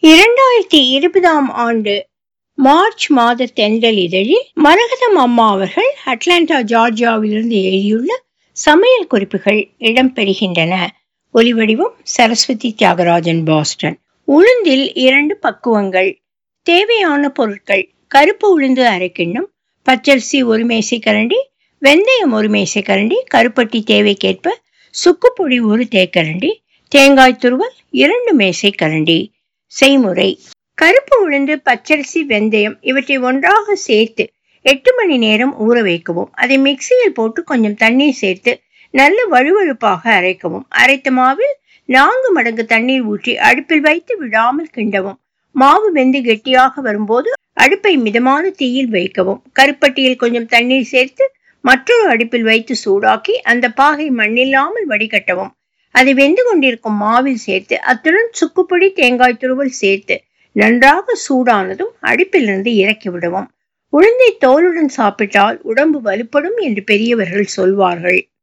இரண்டாயிரத்தி இருபதாம் ஆண்டு மார்ச் மாத தென்றல் இதழில் மரகதம் அம்மா அவர்கள் அட்லாண்டா ஜார்ஜியாவிலிருந்து எழுதியுள்ள சமையல் குறிப்புகள் இடம்பெறுகின்றன ஒலிவடிவம் சரஸ்வதி தியாகராஜன் பாஸ்டன் உளுந்தில் இரண்டு பக்குவங்கள் தேவையான பொருட்கள் கருப்பு உளுந்து அரை கிண்ணம் பச்சரிசி ஒரு மேசை கரண்டி வெந்தயம் ஒரு மேசை கரண்டி கருப்பட்டி தேவைக்கேற்ப சுக்குப்பொடி ஒரு தேக்கரண்டி தேங்காய் துருவல் இரண்டு மேசை கரண்டி செய்முறை கருப்பு உளுந்து பச்சரிசி வெந்தயம் இவற்றை ஒன்றாக சேர்த்து எட்டு மணி நேரம் ஊற வைக்கவும் அதை மிக்சியில் போட்டு கொஞ்சம் தண்ணீர் சேர்த்து நல்ல வழுவழுப்பாக அரைக்கவும் அரைத்த மாவில் நான்கு மடங்கு தண்ணீர் ஊற்றி அடுப்பில் வைத்து விடாமல் கிண்டவும் மாவு வெந்து கெட்டியாக வரும்போது அடுப்பை மிதமான தீயில் வைக்கவும் கருப்பட்டியில் கொஞ்சம் தண்ணீர் சேர்த்து மற்றொரு அடுப்பில் வைத்து சூடாக்கி அந்த பாகை மண்ணில்லாமல் வடிகட்டவும் அதை வெந்து கொண்டிருக்கும் மாவில் சேர்த்து அத்துடன் சுக்குப்பொடி தேங்காய் துருவல் சேர்த்து நன்றாக சூடானதும் அடுப்பிலிருந்து இறக்கி விடவும் உளுந்தை தோலுடன் சாப்பிட்டால் உடம்பு வலுப்படும் என்று பெரியவர்கள் சொல்வார்கள்